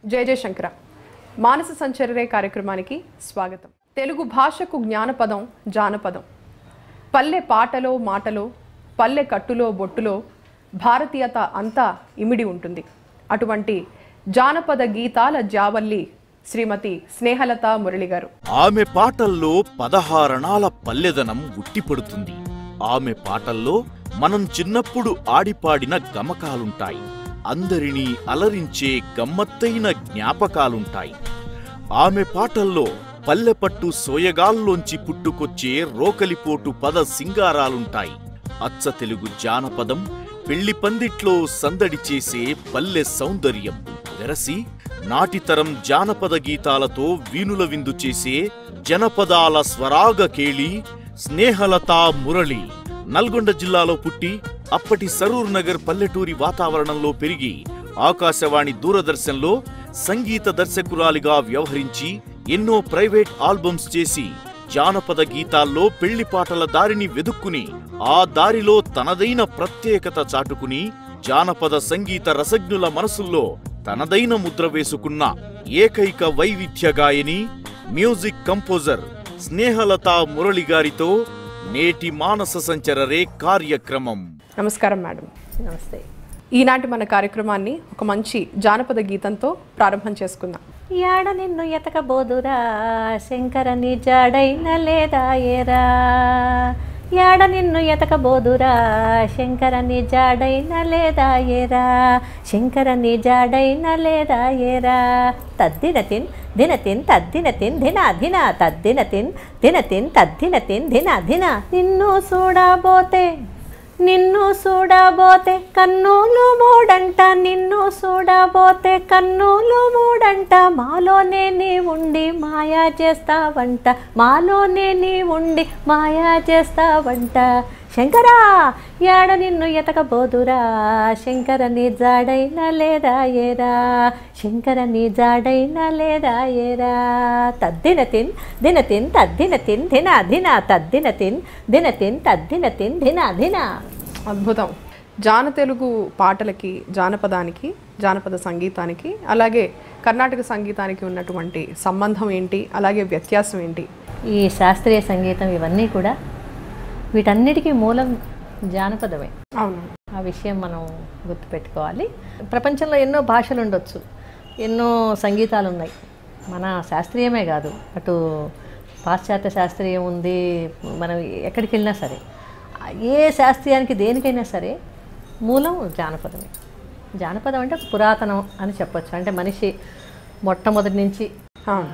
జయ జయశంకర మానస సంచరరే కార్యక్రమానికి స్వాగతం తెలుగు భాషకు జ్ఞానపదం జానపదం పల్లె పాటలో మాటలో పల్లె కట్టులో బొట్టులో భారతీయత అంతా ఇమిడి ఉంటుంది అటువంటి జానపద గీతాల జావల్లి శ్రీమతి స్నేహలత మురళి గారు ఆమె పాటల్లో పదహారణాల పల్లెదనం ఉట్టిపడుతుంది ఆమె పాటల్లో మనం చిన్నప్పుడు ఆడిపాడిన గమకాలుంటాయి అందరినీ అలరించే గమ్మత్తైన జ్ఞాపకాలుంటాయి ఆమె పాటల్లో పల్లెపట్టు సోయగాల్లోంచి పుట్టుకొచ్చే రోకలిపోటు పద సింగారాలుంటాయి అచ్చ తెలుగు జానపదం పెళ్లి పందిట్లో సందడి చేసే పల్లె సౌందర్యం వెరసి నాటితరం జానపద గీతాలతో వీణుల విందు చేసే జనపదాల స్వరాగ కేళి స్నేహలతా మురళి నల్గొండ జిల్లాలో పుట్టి అప్పటి సరూర్ నగర్ పల్లెటూరి వాతావరణంలో పెరిగి ఆకాశవాణి దూరదర్శన్లో సంగీత దర్శకురాలిగా వ్యవహరించి ఎన్నో ప్రైవేట్ ఆల్బమ్స్ చేసి జానపద గీతాల్లో పెళ్లి పాటల దారిని వెదుక్కుని ఆ దారిలో తనదైన ప్రత్యేకత చాటుకుని జానపద సంగీత రసజ్ఞుల మనసుల్లో తనదైన ముద్ర వేసుకున్న ఏకైక వైవిధ్య గాయని మ్యూజిక్ కంపోజర్ స్నేహలతా మురళి గారితో నేటి మానస సంచరరే కార్యక్రమం నమస్కారం మేడం నమస్తే ఈనాటి మన కార్యక్రమాన్ని ఒక మంచి జానపద గీతంతో ప్రారంభం చేసుకుందాం యాడ నిన్ను ఎతకబోదురా శంకర నీ జాడైన లేదా ఏరా యాడ నిన్ను ఎతకబోదురా శంకర నీ జాడైన లేదా ఏరా శంకర నీ జాడైన లేదా ఏరా తద్దిన తిన్ దిన తిన్ తద్దిన తిన్ ధిన ధిన తద్దిన తిన్ దిన తిన్ తద్దిన తిన్ ధిన ధిన నిన్ను చూడబోతే నిన్ను చూడబోతే కన్నులు మూడంట నిన్ను చూడబోతే కన్నులు మూడంట మాలోనే నీ ఉండి మాయా చేస్తావంట మాలోనే నీ ఉండి మాయా చేస్తావంట శంకరా యాడ నిన్ను ఎతకబోదురా శంకర నీ జాడైన లేదా ఏరా శంకర నీ జాడైన లేదా ఏరా తద్దిన తిన్ దిన తిన్ తద్దిన తిన్ ధిన ధిన తద్దిన తిన్ దిన తిన్ తద్దిన తిన్ ధిన ధిన అద్భుతం జాన తెలుగు పాటలకి జానపదానికి జానపద సంగీతానికి అలాగే కర్ణాటక సంగీతానికి ఉన్నటువంటి సంబంధం ఏంటి అలాగే వ్యత్యాసం ఏంటి ఈ శాస్త్రీయ సంగీతం ఇవన్నీ కూడా వీటన్నిటికీ మూలం జానపదమే అవును ఆ విషయం మనం గుర్తుపెట్టుకోవాలి ప్రపంచంలో ఎన్నో భాషలు ఉండొచ్చు ఎన్నో సంగీతాలు ఉన్నాయి మన శాస్త్రీయమే కాదు అటు పాశ్చాత్య శాస్త్రీయం ఉంది మనం ఎక్కడికి వెళ్ళినా సరే ఏ శాస్త్రీయానికి దేనికైనా సరే మూలం జానపదమే జానపదం అంటే పురాతనం అని చెప్పొచ్చు అంటే మనిషి మొట్టమొదటి నుంచి అవును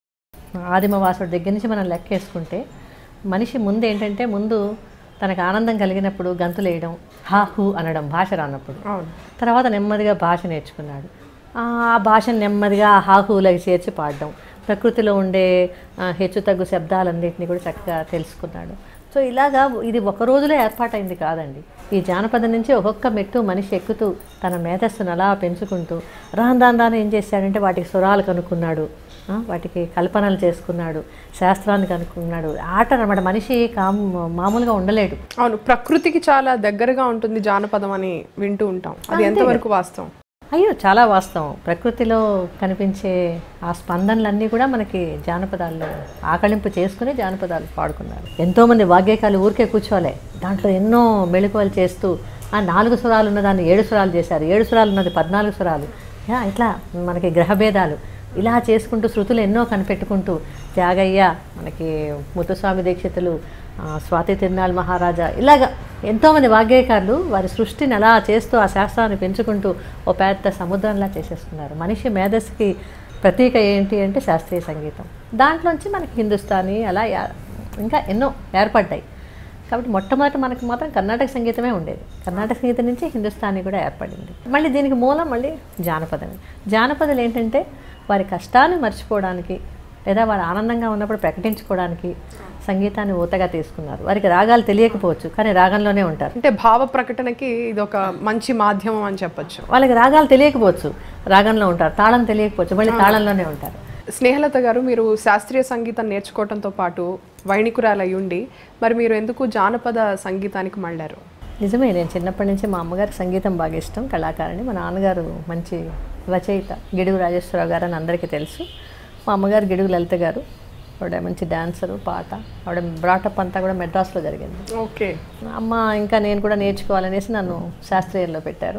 ఆదిమవాసుడి దగ్గర నుంచి మనం లెక్కేసుకుంటే మనిషి ముందు ఏంటంటే ముందు తనకు ఆనందం కలిగినప్పుడు గంతులు వేయడం హా హూ అనడం భాష రానప్పుడు అవును తర్వాత నెమ్మదిగా భాష నేర్చుకున్నాడు ఆ భాషను నెమ్మదిగా ఆ హాహూలకి చేర్చి పాడడం ప్రకృతిలో ఉండే ఆ, హెచ్చు తగ్గు శబ్దాలన్నింటినీ కూడా చక్కగా తెలుసుకున్నాడు సో ఇలాగా ఇది ఒక రోజులో ఏర్పాటైంది కాదండి ఈ జానపదం నుంచి ఒక్కొక్క మెట్టు మనిషి ఎక్కుతూ తన మేధస్సును అలా పెంచుకుంటూ రాను రాను రాను ఏం చేశాడంటే వాటికి స్వరాలు కనుక్కున్నాడు ఆ, వాటికి కల్పనలు చేసుకున్నాడు శాస్త్రాన్ని కనుక్కున్నాడు ఆట అన్నమాట మనిషి కామ్ మామూలుగా ఉండలేడు అవును ప్రకృతికి చాలా దగ్గరగా ఉంటుంది జానపదం అని వింటూ ఉంటాం అది ఎంతవరకు వాస్తవం అయ్యో చాలా వాస్తవం ప్రకృతిలో కనిపించే ఆ స్పందనలన్నీ కూడా మనకి జానపదాల్లో ఆకళింపు చేసుకుని జానపదాలు పాడుకున్నారు ఎంతోమంది వాగ్గేకాలు ఊరికే కూర్చోలే దాంట్లో ఎన్నో మెళుకువలు చేస్తూ ఆ నాలుగు స్వరాలు ఉన్న దాన్ని ఏడు స్వరాలు చేశారు ఏడు స్వరాలు ఉన్నది పద్నాలుగు స్వరాలు యా, ఇట్లా మనకి గ్రహభేదాలు ఇలా చేసుకుంటూ శృతులు ఎన్నో కనిపెట్టుకుంటూ త్యాగయ్య మనకి ముత్తుస్వామి దీక్షితులు ఆ, స్వాతి తిరునాళ్ మహారాజా ఇలాగ ఎంతోమంది వాగ్గేయకారులు వారి సృష్టిని అలా చేస్తూ ఆ శాస్త్రాన్ని పెంచుకుంటూ ఓ పెద్ద సముద్రంలా చేసేస్తున్నారు మనిషి మేధస్సుకి ప్రతీక ఏంటి అంటే శాస్త్రీయ సంగీతం దాంట్లోంచి మనకి హిందుస్థానీ అలా యా- ఇంకా ఎన్నో ఏర్పడ్డాయి కాబట్టి మొట్టమొదటి మనకి మాత్రం కర్ణాటక సంగీతమే ఉండేది కర్ణాటక సంగీతం నుంచి హిందుస్థానీ కూడా ఏర్పడింది మళ్ళీ దీనికి మూలం మళ్ళీ జానపదమే జానపదాలు ఏంటంటే వారి కష్టాన్ని మర్చిపోవడానికి లేదా వారు ఆనందంగా ఉన్నప్పుడు ప్రకటించుకోవడానికి సంగీతాన్ని ఊతగా తీసుకున్నారు వారికి రాగాలు తెలియకపోవచ్చు కానీ రాగంలోనే ఉంటారు అంటే భావ ప్రకటనకి ఇది ఒక మంచి మాధ్యమం అని చెప్పొచ్చు వాళ్ళకి రాగాలు తెలియకపోవచ్చు రాగంలో ఉంటారు తాళం తెలియకపోవచ్చు మళ్ళీ తాళంలోనే ఉంటారు స్నేహలత గారు మీరు శాస్త్రీయ సంగీతం నేర్చుకోవడంతో పాటు వైణికురాలు అయి ఉండి మరి మీరు ఎందుకు జానపద సంగీతానికి మళ్ళారు నిజమే నేను చిన్నప్పటి నుంచి మా అమ్మగారికి సంగీతం బాగా ఇష్టం కళాకారిణి మా నాన్నగారు మంచి రచయిత గిడుగు రాజేశ్వరరావు గారు అని అందరికీ తెలుసు మా అమ్మగారు గిడుగు లలిత గారు ఆవిడ మంచి డాన్సరు పాట ఆవిడ బ్రాటప్ అంతా కూడా మెడ్రాస్లో జరిగింది ఓకే అమ్మ ఇంకా నేను కూడా నేర్చుకోవాలనేసి నన్ను శాస్త్రీయంలో పెట్టారు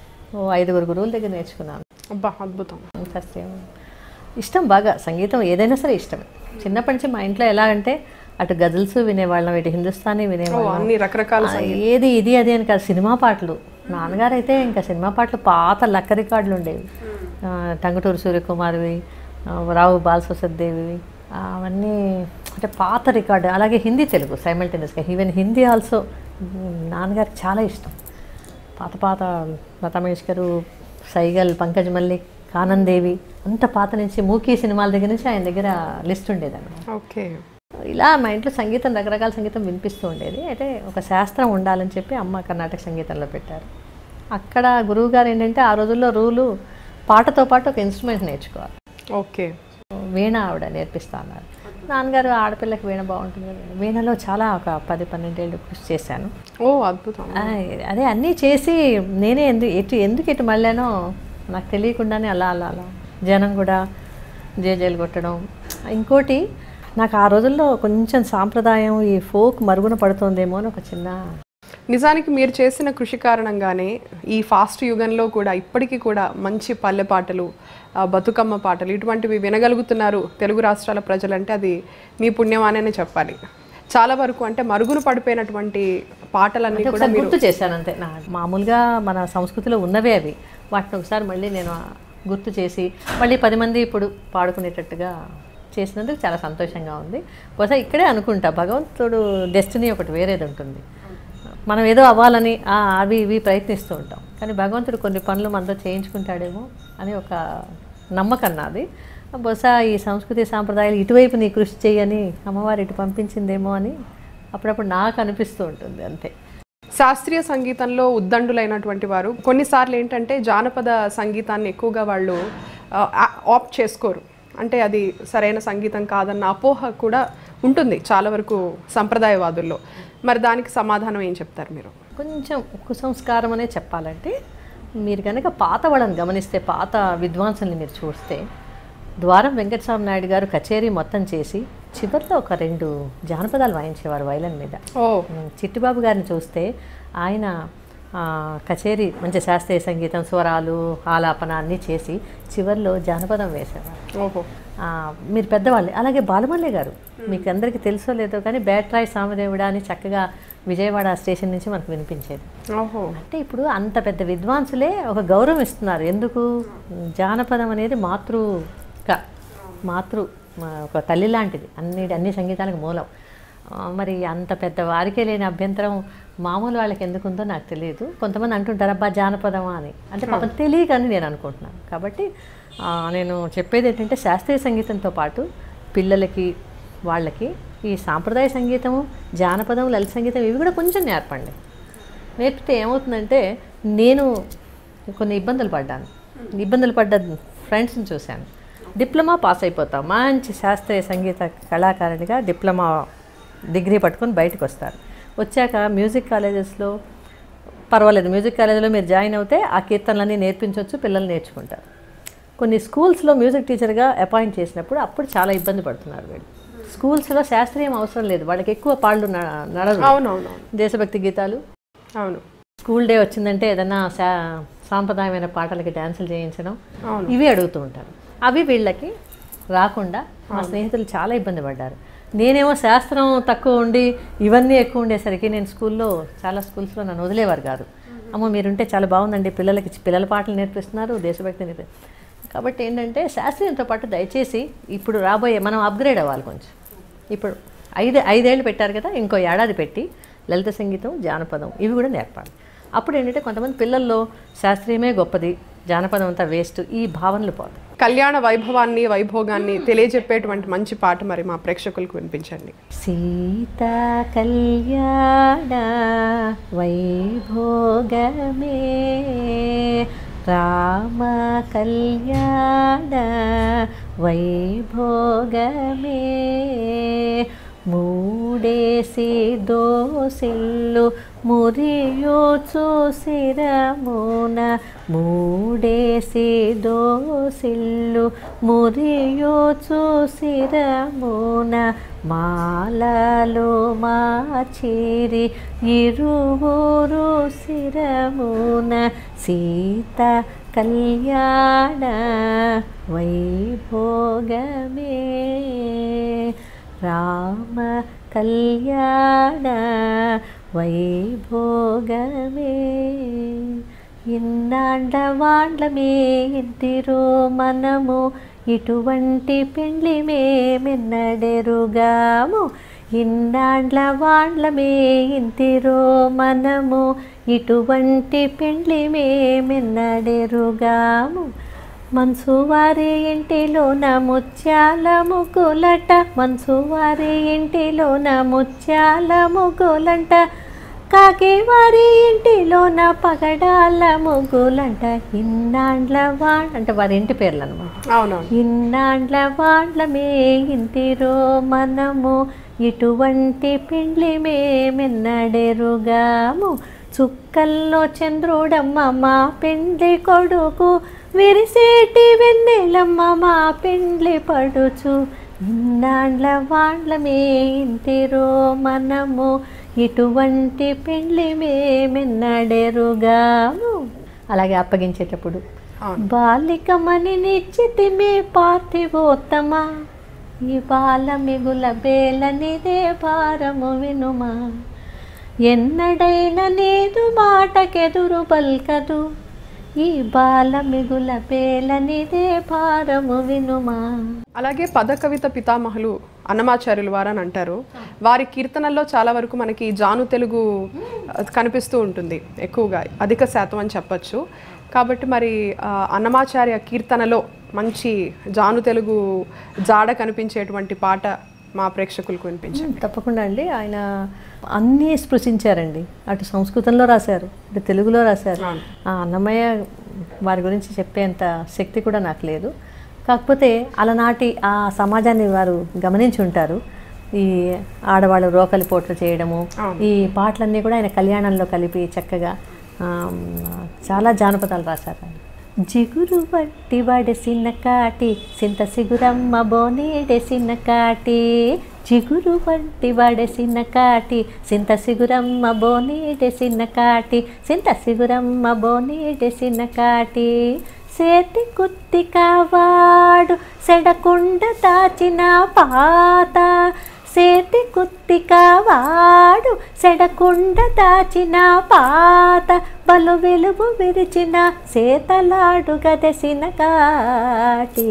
ఓ ఐదుగురు గురువుల దగ్గర నేర్చుకున్నాను అబ్బా అద్భుతం శాస్త్రీయం ఇష్టం బాగా సంగీతం ఏదైనా సరే ఇష్టమే చిన్నప్పటి నుంచి మా ఇంట్లో ఎలా అంటే అటు గజల్స్ వినేవాళ్ళం ఇటు హిందుస్థానీ ఓ వినేవాళ్ళం అన్ని రకరకాల ఆ, ఏది ఇది అది అని కాదు సినిమా పాటలు నాన్నగారు అయితే ఇంకా సినిమా పాటలు పాత లక్క రికార్డులు ఉండేవి ఆ, టంగుటూరు సూర్యకుమార్వి ఆ, రావు బాలసరస్వతిదేవి అవన్నీ అంటే పాత రికార్డు అలాగే హిందీ తెలుగు సైమల్టేనియస్గా ఈవెన్ హిందీ ఆల్సో నాన్నగారికి చాలా ఇష్టం పాత పాత లతా మంగేష్కరు సైగల్ పంకజ్ మల్లిక్ కానందేవి అంత పాత నుంచి మూకీ సినిమాల దగ్గర నుంచి ఆయన దగ్గర లిస్ట్ ఉండేదన్నమాట ఓకే ఇలా మా ఇంట్లో సంగీతం రకరకాల సంగీతం వినిపిస్తూ ఉండేది అయితే ఒక శాస్త్రం ఉండాలని చెప్పి అమ్మ కర్ణాటక సంగీతంలో పెట్టారు అక్కడ గురువు గారు ఏంటంటే ఆ రోజుల్లో రూలు పాటతో పాటు ఒక ఇన్స్ట్రుమెంట్ నేర్చుకోవాలి ఓకే వీణ ఆవిడ నేర్పిస్తా అన్నారు నాన్నగారు ఆడపిల్లకి వీణ బాగుంటుంది కదా. వీణలో చాలా ఒక పది పన్నెండేళ్ళు కృషి చేశాను ఓ అద్భుతం ఆ, అదే అన్నీ చేసి నేనే ఎందుకు ఎటు ఎందుకు ఇటు మళ్ళానో నాకు తెలియకుండానే అలా అలా అలా జనం కూడా జేజేలు కొట్టడం ఇంకోటి నాకు ఆ రోజుల్లో కొంచెం సాంప్రదాయం ఈ ఫోక్ మరుగున పడుతుందేమో అని ఒక చిన్న నిజానికి మీరు చేసిన కృషి కారణంగానే ఈ ఫాస్ట్ యుగంలో కూడా ఇప్పటికీ కూడా మంచి పల్లె పాటలు ఆ, బతుకమ్మ పాటలు ఇటువంటివి వినగలుగుతున్నారు తెలుగు రాష్ట్రాల ప్రజలంటే అది మీ పుణ్యమానే చెప్పాలి చాలా వరకు అంటే మరుగున పడిపోయినటువంటి పాటలన్నీ అంటే కూడా ఒకసారి మీరు గుర్తు చేశాను అంతే నా మామూలుగా మన సంస్కృతిలో ఉన్నవే అవి వాటిని ఒకసారి మళ్ళీ నేను గుర్తు చేసి మళ్ళీ పది మంది ఇప్పుడు పాడుకునేటట్టుగా చేసినందుకు చాలా సంతోషంగా ఉంది బహుశా ఇక్కడే అనుకుంటా భగవంతుడు డెస్టినీ ఒకటి వేరేది ఉంటుంది మనం ఏదో అవ్వాలని ఆ, అవి ఇవి ప్రయత్నిస్తూ ఉంటాం కానీ భగవంతుడు కొన్ని పనులు మనతో చేయించుకుంటాడేమో అని ఒక నమ్మకం నాది బహుశా ఈ సంస్కృతి సాంప్రదాయాలు ఇటువైపు నీ కృషి చేయని అమ్మవారు ఇటు పంపించిందేమో అని అప్పుడప్పుడు నాకు అనిపిస్తూ ఉంటుంది అంతే శాస్త్రీయ సంగీతంలో ఉద్దండులైనటువంటి వారు కొన్నిసార్లు ఏంటంటే జానపద సంగీతాన్ని ఎక్కువగా వాళ్ళు ఆప్ట్ చేసుకోరు అంటే అది సరైన సంగీతం కాదన్న అపోహ కూడా ఉంటుంది చాలా వరకు సంప్రదాయవాదుల్లో మరి దానికి సమాధానం ఏం చెప్తారు మీరు కొంచెం కుసంస్కారం అనే చెప్పాలంటే మీరు కనుక పాత వాళ్ళని గమనిస్తే పాత విద్వాంసుల్ని మీరు చూస్తే ద్వారం వెంకటస్వామి నాయుడు గారు కచేరీ మొత్తం చేసి చివరిలో ఒక రెండు జానపదాలు వాయించేవారు వైలన్ మీద ఓ ఉమ్, చిట్టిబాబు గారిని చూస్తే ఆయన ఆ, కచేరీ మంచి శాస్త్రీయ సంగీతం స్వరాలు ఆలాపన అన్నీ చేసి చివరిలో జానపదం వేసేవారు ఓహో ఆ, మీరు పెద్దవాళ్ళే అలాగే బాలమల్లి గారు మీకు అందరికీ తెలుసో లేదో కానీ బ్యాట్రాయ్ సామదేవుడా అని చక్కగా విజయవాడ స్టేషన్ నుంచి మనకు వినిపించేది ఓహో అంటే ఇప్పుడు అంత పెద్ద విద్వాంసులే ఒక గౌరవం ఇస్తున్నారు ఎందుకు జానపదం అనేది మాతృక మాతృ మా ఒక తల్లి లాంటిది అన్ని అన్ని సంగీతాలకు మూలం ఆ, మరి అంత పెద్ద వారికే లేని అభ్యంతరం మామూలు వాళ్ళకి ఎందుకు ఉందో నాకు తెలియదు కొంతమంది అంటుంటారు అబ్బా జానపదమా అని అంటే పాపం తెలియకని నేను అనుకుంటున్నాను కాబట్టి ఆ, నేను చెప్పేది ఏంటంటే శాస్త్రీయ సంగీతంతో పాటు పిల్లలకి వాళ్ళకి ఈ సాంప్రదాయ సంగీతము జానపదం లలిత సంగీతం ఇవి కూడా కొంచెం నేర్పండి నేర్పితే ఏమవుతుందంటే నేను కొన్ని ఇబ్బందులు పడ్డాను ఇబ్బందులు పడ్డ ఫ్రెండ్స్ని చూశాను డిప్లొమా పాస్ అయిపోతాం మంచి శాస్త్రీయ సంగీత కళాకారుడిగా డిప్లొమా డిగ్రీ పట్టుకొని బయటకు వస్తారు వచ్చాక మ్యూజిక్ కాలేజెస్లో పర్వాలేదు మ్యూజిక్ కాలేజీలో మీరు జాయిన్ అవుతే ఆ కీర్తనలన్నీ నేర్పించవచ్చు పిల్లలు నేర్చుకుంటారు కొన్ని స్కూల్స్లో మ్యూజిక్ టీచర్గా అపాయింట్ చేసినప్పుడు అప్పుడు చాలా ఇబ్బంది పడుతున్నారు వీళ్ళు స్కూల్స్లో శాస్త్రీయం అవసరం లేదు వాళ్ళకి ఎక్కువ పాళ్ళు న- నడదు అవునవునవును దేశభక్తి గీతాలు అవును స్కూల్ డే వచ్చిందంటే ఏదైనా శా సాంప్రదాయమైన పాటలకి డ్యాన్సులు చేయించడం అవును. ఇవి అడుగుతూ ఉంటారు అవి వీళ్ళకి రాకుండా మా స్నేహితులు చాలా ఇబ్బంది పడ్డారు నేనేమో శాస్త్రం తక్కువ ఉండి ఇవన్నీ ఎక్కువ ఉండేసరికి నేను స్కూల్లో చాలా స్కూల్స్లో నన్ను వదిలేవారు కాదు అమ్మ మీరుంటే చాలా బాగుందండి పిల్లలకి పిల్లల పాటలు నేర్పిస్తున్నారు దేశభక్తి నేర్పి కాబట్టి ఏంటంటే శాస్త్రీయంతో పాటు దయచేసి ఇప్పుడు రాబోయే మనం అప్గ్రేడ్ అవ్వాలి కొంచెం ఇప్పుడు ఐదు ఐదేళ్ళు పెట్టారు కదా ఇంకో ఏడాది పెట్టి లలిత సంగీతం జానపదం ఇవి కూడా నేర్పాలి అప్పుడు ఏంటంటే కొంతమంది పిల్లల్లో శాస్త్రీయమే గొప్పది జానపదం అంతా వేస్ట్ ఈ భావనలు పోతాయి కళ్యాణ వైభవాన్ని వైభోగాన్ని తెలియజెప్పేటువంటి మంచి పాట మరి మా ప్రేక్షకులకు వినిపించండి సీతా కళ్యాణ వైభోగమే రామ కళ్యాణ వైభోగమే మూడేసి దోసిల్లు మురియోచు శిరమున మూడేసి దోసిల్లు మురియోచు శిరమున మాలలు మాచిరి ఇరువురు శిరమున సీత కళ్యాణ వైభోగమే రామ కళ్యాణ వైభోగమే ఇన్నాండ్ల వాండ్లమే ఇంటిరో మనము ఇటువంటి పెండ్లి మేమెన్నడెరుగాము ఇన్నాండ్ల వాండ్లమే ఇంటిరో మనము ఇటువంటి పెండ్లి మేమెన్నడెరుగాము మనసువారి ఇంటిలోన ముత్యాల ముగ్గులట మనసువారి ఇంటిలోన ముత్యాల ముగ్గులంట కాకి వారి ఇంటిలోన పగడాల ముగ్గులంట ఇన్నాండ్ల వాండ్ అంటే వారి ఇంటి పేర్లు అనమాట అవునవును ఇన్నాండ్ల వాండ్లమే ఇంటిరో మనము ఇటువంటి పిండ్లి మేమెన్నడెరుగాము చుక్కల్లో చంద్రుడమ్మ మా పిండ్లి కొడుకు విరిసేటి వెన్నెలమ్మ మా పిండ్లి పడుచు ఇన్నాండ్ల వాండ్లమే ఇంటిరో మనము ఇటువంటి పెండ్లి మేమెన్నడెరుగాము అలాగే అప్పగించేటప్పుడు అవును బాలికమని నిశ్చితిమే పార్థివోత్తమ ఈ బాల మిగుల బేలనిదే భారము వినుమా ఎన్నడైన నేదు మాటకెదురు పల్కదు ఈ బాల మిగుల బేలనిదే భారము వినుమా అలాగే పద కవిత పితామహులు అన్నమాచార్యులు వారు అని అంటారు వారి కీర్తనల్లో చాలా వరకు మనకి జాను తెలుగు ఆ, కనిపిస్తూ ఉంటుంది ఎక్కువగా అధిక శాతం అని చెప్పొచ్చు కాబట్టి మరి ఆ, అన్నమాచార్య కీర్తనలో మంచి జాను తెలుగు జాడ కనిపించేటువంటి పాట మా ప్రేక్షకులకు వినిపించండి తప్పకుండా అండి ఆయన అన్నీ స్పృశించారండి అటు సంస్కృతంలో రాశారు ఇటు తెలుగులో రాశారు ఆ అన్నమయ్య వారి గురించి చెప్పేంత శక్తి కూడా నాకు లేదు కాకపోతే అలనాటి ఆ సమాజాన్ని వారు గమనించి ఉంటారు ఈ ఆడవాళ్ళు రోకలి పోట్లు చేయడము ఈ పాటలన్నీ కూడా ఆయన కళ్యాణంలో కలిపి చక్కగా ఆ, చాలా జానపదాలు రాశారు ఆయన జిగురు వట్టి వడసిన కాటి సింత సిగురమ్మ బోనేడెసిన కాటి జిగురు వంటి వడసిన కాటి సింత సిగురమ్మ బోనేడెసిన కాటి సింత సిగురమ్మ బోనేడెసిన కాటి సేతి కుత్తి కావాడు సెడకుండ దాచిన పాత సేతి కుత్తిక వాడు సెడకుండ దాచిన పాత బలు వెలుగు విరిచిన సేతలాడు గదసిన కాటి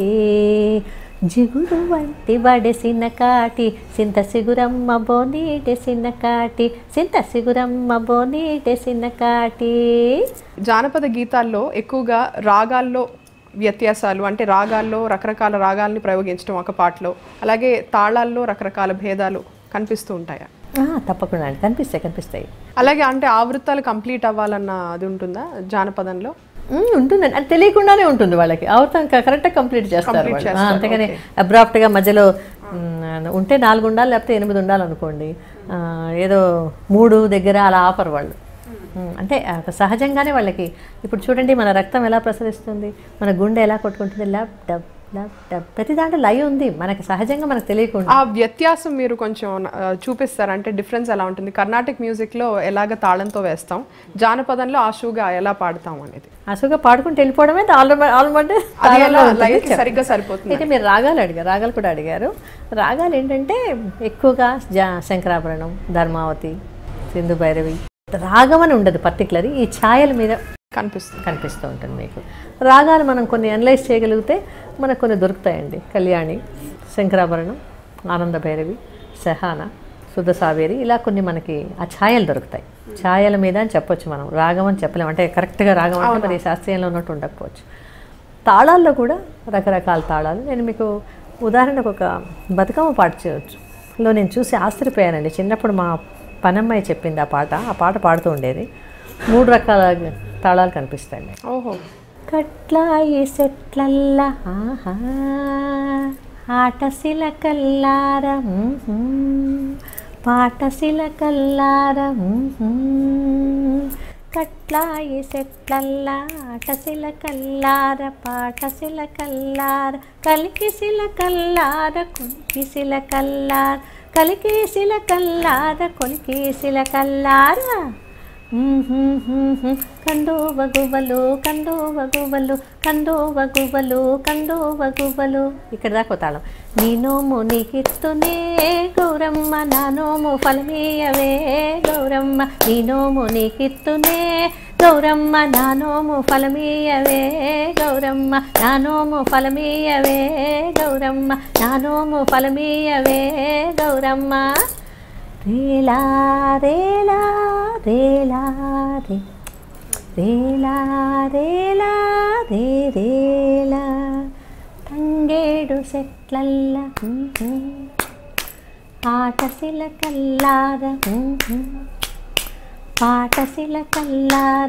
జిగురు వంటి వడసిన కాటి సింత సిగురమ్మ బోనీడెసిన కాటి సింత సిగురమ్మ బోనీడెసిన కాటి జానపద గీతాల్లో ఎక్కువగా రాగాల్లో వ్యత్యాసాలు అంటే రాగాల్లో రకరకాల రాగాల్ని ప్రయోగించడం ఒక పాటలో అలాగే తాళాల్లో రకరకాల భేదాలు కనిపిస్తూ ఉంటాయా ఆ, తప్పకుండా అండి కనిపిస్తాయి కనిపిస్తాయి అలాగే అంటే ఆవృత్తాలు కంప్లీట్ అవ్వాలన్న అది ఉంటుందా జానపదంలో ఉమ్, ఉంటుందండి అది తెలియకుండానే ఉంటుంది వాళ్ళకి అవుతాం కరెక్ట్గా కంప్లీట్ చేస్తారు వాళ్ళు. ఆ, అంతేగాని అబ్రాప్ట్గా మధ్యలో ఉమ్, ఉంటే నాలుగు ఉండాలి లేకపోతే ఎనిమిది ఉండాలనుకోండి ఆ, ఏదో మూడు దగ్గర అలా ఆపరు వాళ్ళు ఉమ్, అంటే ఆ, సహజంగానే వాళ్ళకి ఇప్పుడు చూడండి మన రక్తం ఎలా ప్రసరిస్తుంది మన గుండె ఎలా కొట్టుకుంటుంది ల్యాప్ డబ్ ల్యాప్ డబ్ ప్రతి దాంట్లో లయ ఉంది మనకి సహజంగా మనకు తెలియకుండా ఆ వ్యత్యాసం మీరు కొంచెం ఆ, చూపిస్తారు అంటే డిఫరెన్స్ ఎలా ఉంటుంది కర్ణాటిక్ మ్యూజిక్లో ఎలాగ తాళంతో వేస్తాం జానపదంలో ఆశుగా ఎలా పాడతాం అనేది అసలుగా పాడుకుంటూ వెళ్ళిపోవడమే ఆల్రెడీ ఆల్రెడీ అది ఎలా లైఫ్ సరిగ్గా సరిపోతుంది అయితే మీరు రాగాలు అడిగారు రాగాలు కూడా అడిగారు రాగాలు ఏంటంటే ఎక్కువగా జా శంకరాభరణం ధర్మావతి సింధు భైరవి రాగం అని ఉండదు పర్టికులర్ ఈ ఛాయల మీద కనిపిస్తుంది కనిపిస్తూ ఉంటుంది మీకు రాగాలు మనం కొన్ని అనలైజ్ చేయగలిగితే మనకు కొన్ని దొరుకుతాయండి కళ్యాణి శంకరాభరణం ఆనంద భైరవి సహాన శుద్ధ సావేరి ఇలా కొన్ని మనకి ఆ ఛాయలు దొరుకుతాయి ఛాయల మీద అని చెప్పొచ్చు మనం రాగం అని చెప్పలేము అంటే కరెక్ట్గా రాగం అంటే మరి శాస్త్రీయంలో ఉన్నట్టు ఉండకపోవచ్చు తాళాల్లో కూడా రకరకాల తాళాలు నేను మీకు ఉదాహరణకు ఒక బతుకమ్మ పాట చేయవచ్చు లో నేను చూసి ఆశ్చర్యపోయానండి చిన్నప్పుడు మా పనమ్మాయి చెప్పింది ఆ పాట ఆ పాట పాడుతూ ఉండేది మూడు రకాల తాళాలు కనిపిస్తాయి ఓహో కట్లాయి సెట్లల్లా ఆహా ఆట సిలకల్లార పాటశిల కల్లార కట్లాయి సెట్లల్లా ఆటశిల కల్లార పాటశిల కల్లార కలికిశిల కల్లార కొలికిశిల కల్లార కలికేశిల కల్లార కొలికేశిల కల్లార కందోవ గువ్వలు కందోవ గువ్వలు కందోవ గువ్వలు కందోవ గువ్వలు ఇక్కడ దాకా తాళం నీ నోము నీకిత్తునే గౌరమ్మ నా నోము ఫలమీయవే గౌరమ్మ నీ నోము నీకిత్తునే గౌరమ్మ నా నోము ఫలమీయవే గౌరమ్మ నా నోము ఫలమీయవే గౌరమ్మ నా నోము ఫలమీయవే గౌరమ్మ రేలా రేలా రేలా రే రేలా రేలా రే రేలా తంగేడు సెట్లల్ల ఆటశిల కల్లార పాటశిల కల్లార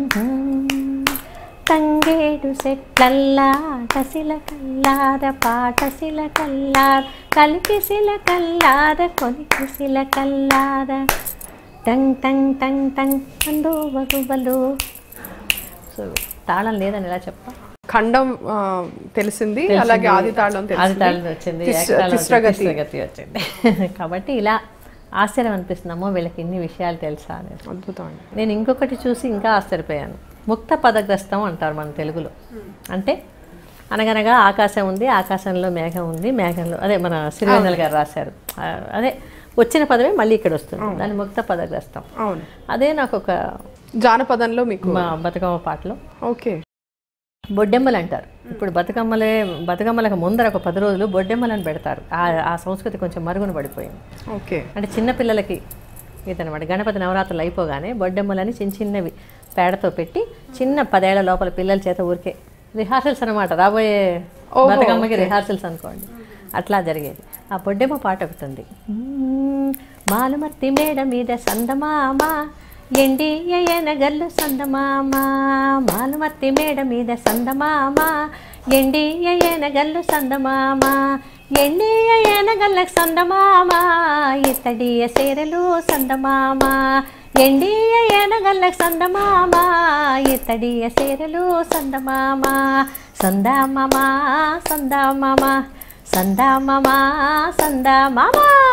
తంగేడు సెట్లల్లా ఆటశిల కల్లార పాటశిల కల్లార కలికిశిల కల్లార కొలికిశిల కల్లార టంగ్ టంగ్ టంగ్ టంగ్ కందోవ గువ్వలు సో తాళం లేదని ఎలా చెప్పా ఖండం ఆ, తెలిసింది అలాగే ఆది తాళం ఆది తాళం తెలిసింది వచ్చింది తిస్- ఏకతాళం వచ్చింది, తిస్రగతి. తిస్రగతి వచ్చింది కాబట్టి ఇలా ఆశ్చర్యం అనిపిస్తుందమ్మో వీళ్ళకి ఇన్ని విషయాలు తెలుసా అనేది అద్భుతం అండి నేను ఇంకొకటి చూసి ఇంకా ఆశ్చర్యపోయాను ముక్త పదగ్రస్తం అంటారు మన తెలుగులో అంటే అనగనగా ఆకాశం ఉంది ఆకాశంలో మేఘం ఉంది మేఘంలో అదే మన సిరివెన్నెల గారు రాశారు ఆ, అదే వచ్చిన పదమే మళ్ళీ ఇక్కడ వస్తుంది దాని ముక్త పదగ్రస్తం అవును అదే నాకు ఒక జానపదంలో మీకు మా బతుకమ్మ పాటలో ఓకే బొడ్డెమ్మలు అంటారు ఇప్పుడు బతుకమ్మలే బతుకమ్మలకు ముందర ఒక పది రోజులు బొడ్డెమ్మలను పెడతారు ఆ ఆ సంస్కృతి కొంచెం మరుగున పడిపోయింది ఓకే అంటే చిన్న పిల్లలకి ఇదనమాట గణపతి నవరాత్రులు అయిపోగానే బొడ్డెమ్మలని చిన్న చిన్నవి పేడతో పెట్టి చిన్న పదేళ్ల లోపల పిల్లల చేత ఊరికే రిహార్సల్స్ అనమాట రాబోయే బతుకమ్మకి రిహార్సల్స్ అనుకోండి అట్లా జరిగేది ఆ బొడ్డెమ్మ పాట ఒకటి ఉంది మ్మ్, మాలుమర్తి మేడ మీద సందమామ ఎండి ఎనగల్లు సందమామ మాలుమర్తి మేడ మీద సందమామ ఎండి ఎనగల్లు సందమామ ఎండి ఎనగల్ల సందమామ ఇతడియ సేరలు సందమామ ఎండి ఎనగల్ల సందమామ ఇతడియ సేరలు సందమామ సందామమ సందామమ సందామమ సందామమ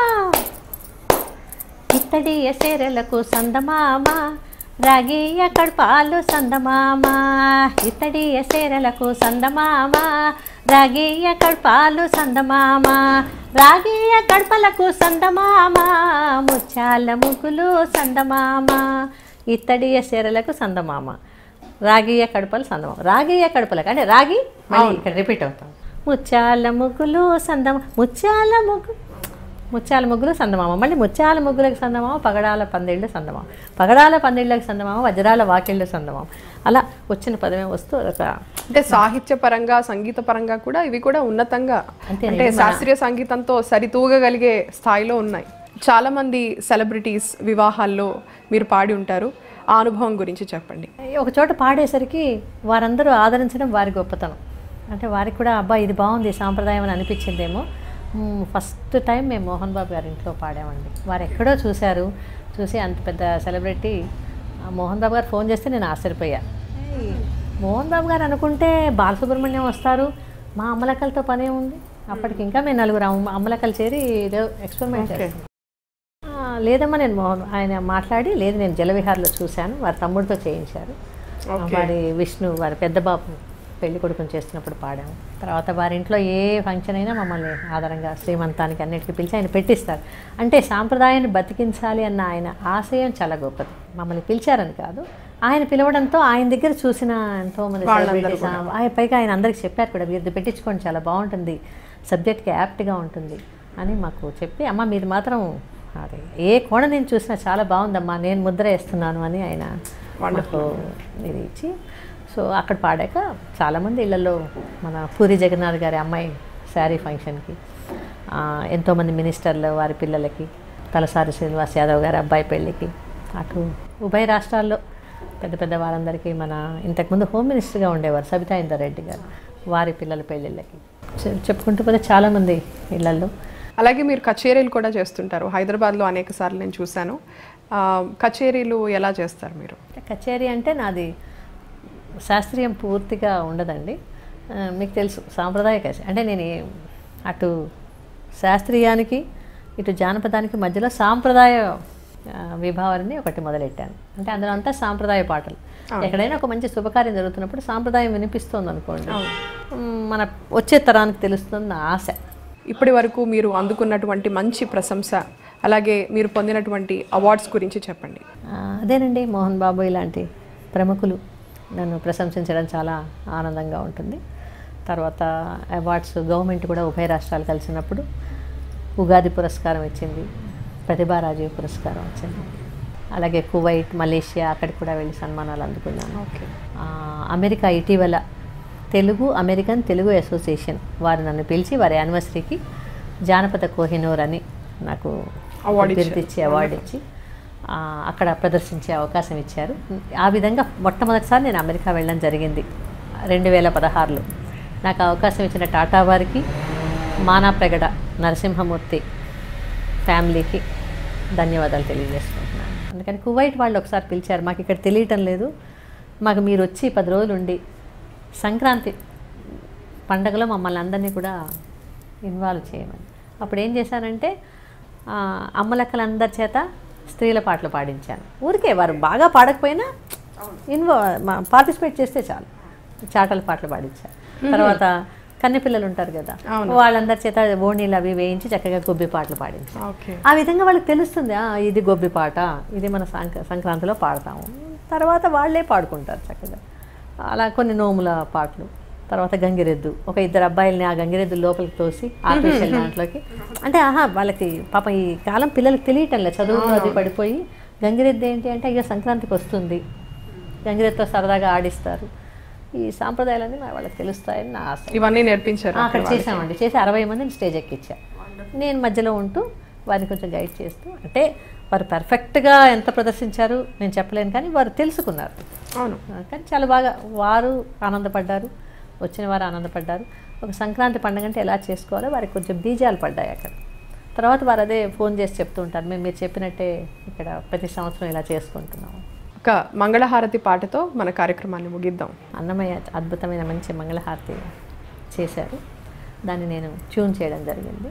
ఇత్తడియ సేరలకు సందమామ రాగియ కడపాలు సందమామ ఇత్తడియ సేరలకు సందమామ రాగియ కడపాలు సందమామ రాగియ కడపలకు సందమామ ముత్యాల ముగ్గులు సందమామ ఇత్తడియ సేరలకు సందమామ రాగియ కడపలు సందమామ రాగియ కడపలకు అంటే రాగి మళ్ళీ ఇక్కడ రిపీట్ అవుతాం ముత్యాల ముగ్గులు సందమ ముత్యాల ముగ్గు ముత్యాల ముగ్గులు సందమామ మళ్ళీ ముత్యాల ముగ్గులకు సందమామ పగడాల పందిళ్ళు సందమామ పగడాల పందిళ్ళకి సందమామ వజ్రాల వాకిళ్ళు సందమామ అలా వచ్చిన పదమే వస్తూ ఒక అంటే సాహిత్య పరంగా సంగీత పరంగా కూడా ఇవి కూడా ఉన్నతంగా అంతే, అంటే శాస్త్రీయ సంగీతంతో సరితూగగలిగే స్థాయిలో ఉన్నాయి చాలా మంది సెలబ్రిటీస్ వివాహాల్లో మీరు పాడి ఉంటారు ఆ అనుభవం గురించి చెప్పండి ఒక చోట పాడేసరికి వారందరూ ఆదరించడం వారి గొప్పతనం అంటే వారికి కూడా అబ్బా ఇది బాగుంది ఈ సాంప్రదాయం అని అనిపించిందేమో మ్మ్, ఫస్ట్ టైం మేము మోహన్ బాబు గారి ఇంట్లో పాడామండి వారు ఎక్కడో చూశారు చూసి అంత పెద్ద సెలబ్రిటీ ఆ మోహన్ బాబు గారు ఫోన్ చేస్తే నేను ఆశ్చర్యపోయా ఏయ్, మోహన్ బాబు గారు అనుకుంటే బాలసుబ్రహ్మణ్యం వస్తారు మా అమ్మలక్కలతో పనే ఉంది అప్పటికి ఇంకా మేము నలుగురు అమ్మ అమ్మలక్కలు చేరి ఏదో ఎక్స్పెరిమెంట్ చేస్తాం ఆ, లేదమ్మా నేను మోహన్ ఆయన మాట్లాడి లేదు నేను జలవిహార్లో చూశాను వారి తమ్ముడితో చేయించారు వారి విష్ణు వారి పెద్ద బాబు పెళ్లి కొడుకుని చేస్తున్నప్పుడు పాడాము తర్వాత వారి ఇంట్లో ఏ ఫంక్షన్ అయినా మమ్మల్ని ఆధారంగా శ్రీమంతానికి అన్నిటికీ పిలిచి ఆయన పెట్టిస్తారు అంటే సాంప్రదాయాన్ని బతికించాలి అన్న ఆయన ఆశయం చాలా గొప్పది మమ్మల్ని పిలిచారని కాదు ఆయన పిలవడంతో ఆయన దగ్గర చూసిన ఎంతోమంది celebrities, ఆ, ఆయన పైగా ఆయన అందరికి చెప్పారు కూడా వీరిది పెట్టించుకోండి చాలా బాగుంటుంది సబ్జెక్ట్కి యాప్ట్గా ఉంటుంది అని మాకు చెప్పి అమ్మ మీరు మాత్రం అది ఏ కోణ నేను చూసినా చాలా బాగుందమ్మా నేను ముద్ర వేస్తున్నాను అని ఆయన మాకు ఇది ఇచ్చి సో అక్కడ పాడాక చాలామంది ఇళ్లలో మన పూరి జగన్నాథ్ గారి అమ్మాయి శారీ ఫంక్షన్కి ఆ, ఎంతోమంది మినిస్టర్లు వారి పిల్లలకి తలసారి శ్రీనివాస్ యాదవ్ గారి అబ్బాయి పెళ్ళికి అటు ఉభయ రాష్ట్రాల్లో పెద్ద పెద్ద వారందరికీ మన ఇంతకుముందు హోమ్ మినిస్టర్గా ఉండేవారు సబితా ఇందర్ రెడ్డి గారు వారి పిల్లల పెళ్ళిళ్ళకి చె- చెప్పుకుంటూ పోతే చాలామంది ఇళ్లలో అలాగే మీరు కచేరీలు కూడా చేస్తుంటారు హైదరాబాద్లో అనేక సార్లు నేను చూశాను ఆ, కచేరీలు ఎలా చేస్తారు మీరు కచేరీ అంటే నాది శాస్త్రీయం పూర్తిగా ఉండదండి ఆ, మీకు తెలుసు సాంప్రదాయ కచేరీ అంటే నేను ఏ- అటు శాస్త్రీయానికి ఇటు జానపదానికి మధ్యలో సాంప్రదాయ ఆ, విభావాన్ని ఒకటి మొదలెట్టాను అంటే అందులో అంతా సాంప్రదాయ పాటలు ఎక్కడైనా ఒక మంచి శుభకార్యం జరుగుతున్నప్పుడు సాంప్రదాయం వినిపిస్తుంది అనుకోండి మ్, మన వచ్చే తరానికి తెలుస్తుంది నా ఆశ ఇప్పటి వరకు మీరు అందుకున్నటువంటి మంచి ప్రశంస అలాగే మీరు పొందినటువంటి అవార్డ్స్ గురించి చెప్పండి ఆ, అదేనండి మోహన్ బాబు ఇలాంటి ప్రముఖులు నన్ను ప్రశంసించడం చాలా ఆనందంగా ఉంటుంది తర్వాత అవార్డ్స్ గవర్నమెంట్ కూడా ఉభయ రాష్ట్రాలు కలిసినప్పుడు ఉగాది పురస్కారం ఇచ్చింది ప్రతిభారాజీవ్ పురస్కారం వచ్చింది అలాగే కువైట్ మలేషియా అక్కడికి కూడా వెళ్ళి సన్మానాలు అందుకున్నాను ఓకే ఆ, అమెరికా ఇటీవల తెలుగు అమెరికన్ తెలుగు అసోసియేషన్ వారు నన్ను పిలిచి వారి యానివర్సరీకి జానపద కోహినూర్ అని నాకు Award బిరుదు ఇచ్చి అవార్డు ఇచ్చి ఆ, అక్కడ ప్రదర్శించే అవకాశం ఇచ్చారు ఆ విధంగా మొట్టమొదటిసారి నేను అమెరికా వెళ్ళడం జరిగింది రెండు వేల పదహారులో నాకు అవకాశం ఇచ్చిన టాటా వారికి మానా ప్రగడ నరసింహమూర్తి ఫ్యామిలీకి ధన్యవాదాలు తెలియజేసుకుంటున్నాను అందుకని కువైట్ వాళ్ళు ఒకసారి పిలిచారు మాకు ఇక్కడ తెలియటం లేదు మాకు మీరు వచ్చి పది రోజులు ఉండి సంక్రాంతి పండగలో మమ్మల్ని అందరినీ కూడా ఇన్వాల్వ్ చేయమని అప్పుడు ఏం చేశానంటే ఆ, అమ్మలక్కలందరి చేత స్త్రీల పాటలు పాడించాను ఊరికే వారు బాగా పాడకపోయినా ఇన్వాల్వ్ పార్టిసిపేట్ చేస్తే చాలు చాటల పాటలు పాడించాను తర్వాత కన్నెపిల్లలు ఉంటారు కదా వాళ్ళందరి చేత ఓణీలు అవి వేయించి చక్కగా గొబ్బి పాటలు పాడించాను ఓకే ఆ విధంగా వాళ్ళకి తెలుస్తుంది "ఆ, ఇది గొబ్బి పాట ఇది మన సంక సంక్రాంతిలో పాడతాము తర్వాత వాళ్ళే పాడుకుంటారు చక్కగా అలా కొన్ని నోముల పాటలు తర్వాత గంగిరెద్దు ఒక ఇద్దరు అబ్బాయిల్ని ఆ గంగిరెద్దు లోపలికి తోసి ఆర్టిఫిషియల్ దాంట్లోకి అంటే ఆహా వాళ్ళకి పాపం ఈ కాలం పిల్లలకి తెలియటం లేదు చదువులో అది పడిపోయి గంగిరెద్దు ఏంటి అంటే అయ్యో సంక్రాంతికి వస్తుంది గంగిరెద్దుతో సరదాగా ఆడిస్తారు ఈ సాంప్రదాయాలన్నీ మరి వాళ్ళకి తెలుస్తాయని నా ఆశ ఇవన్నీ నేర్పించారు ఆ, అక్కడ చేసామండి చేసి అరవై మందిని స్టేజ్ ఎక్కించా నేను మధ్యలో ఉంటూ వారిని కొంచెం గైడ్ చేస్తూ అంటే వారు పర్ఫెక్ట్గా ఎంత ప్రదర్శించారు నేను చెప్పలేను కానీ వారు తెలుసుకున్నారు అవును ఆ, కానీ చాలా బాగా వారు ఆనందపడ్డారు వచ్చిన వారు ఆనందపడ్డారు ఒక సంక్రాంతి పండుగ అంటే ఎలా చేసుకోవాలో వారికి కొంచెం బీజాలు పడ్డాయి అక్కడ తర్వాత వారు అదే ఫోన్ చేసి చెప్తూ ఉంటారు మేము మీరు చెప్పినట్టే ఇక్కడ ప్రతి సంవత్సరం ఇలా చేసుకుంటున్నాము ఒక మంగళహారతి పాటతో మన కార్యక్రమాన్ని ముగిద్దాం అన్నమయ్య అద్భుతమైన మంచి మంగళహారతి చేశారు దాన్ని నేను ట్యూన్ చేయడం జరిగింది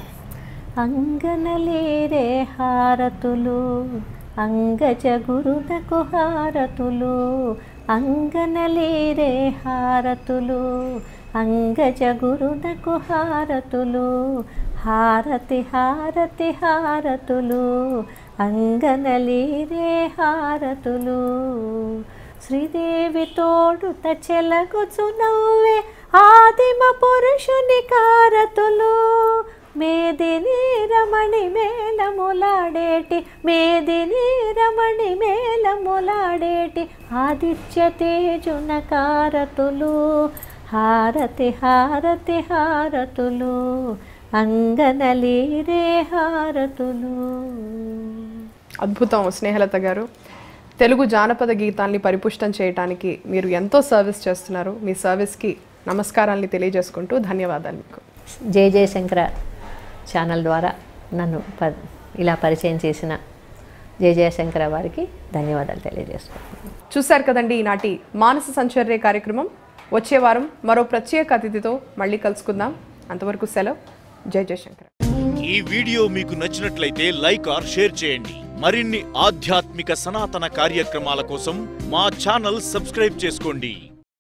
అంగనలేరే హారతులు అంగజ గురుదకు హారతులు అంగనలేరే హారతులు అంగజ గురుదకు హారతులు హారతి హారతి హారతులు అంగనలీరే హారతులు శ్రీదేవి తోడుత చెలగుచు నవ్వే ఆదిమ పురుషుని కారతులు మేదిని రమణి మేళములాడేటి మేదిని రమణి మేళములాడేటి ఆదిత్య తేజున కారతులు హారతి హారతి హారతులు అంగనలీరే హారతులు అద్భుతం స్నేహలత గారు తెలుగు జానపద గీతాల్ని పరిపుష్టం చేయడానికి మీరు ఎంతో సర్వీస్ చేస్తున్నారు మీ సర్వీస్కి నమస్కారాల్ని తెలియజేసుకుంటూ ధన్యవాదాలు మీకు జయ జయశంకర ఛానల్ ద్వారా నన్ను ప ఇలా పరిచయం చేసిన జయ జయశంకర వారికి ధన్యవాదాలు తెలియజేసుకుంటున్నాను చూశారు కదండి ఈనాటి మానస సంచర్య కార్యక్రమం వచ్చే వారం మరో ప్రత్యేక అతిథితో మళ్ళీ కలుసుకుందాం అంతవరకు సెలవు జై జయశంకర్ ఈ వీడియో మీకు నచ్చినట్లయితే లైక్ ఆర్ షేర్ చేయండి మరిన్ని ఆధ్యాత్మిక సనాతన కార్యక్రమాల కోసం మా ఛానల్ సబ్స్క్రైబ్ చేసుకోండి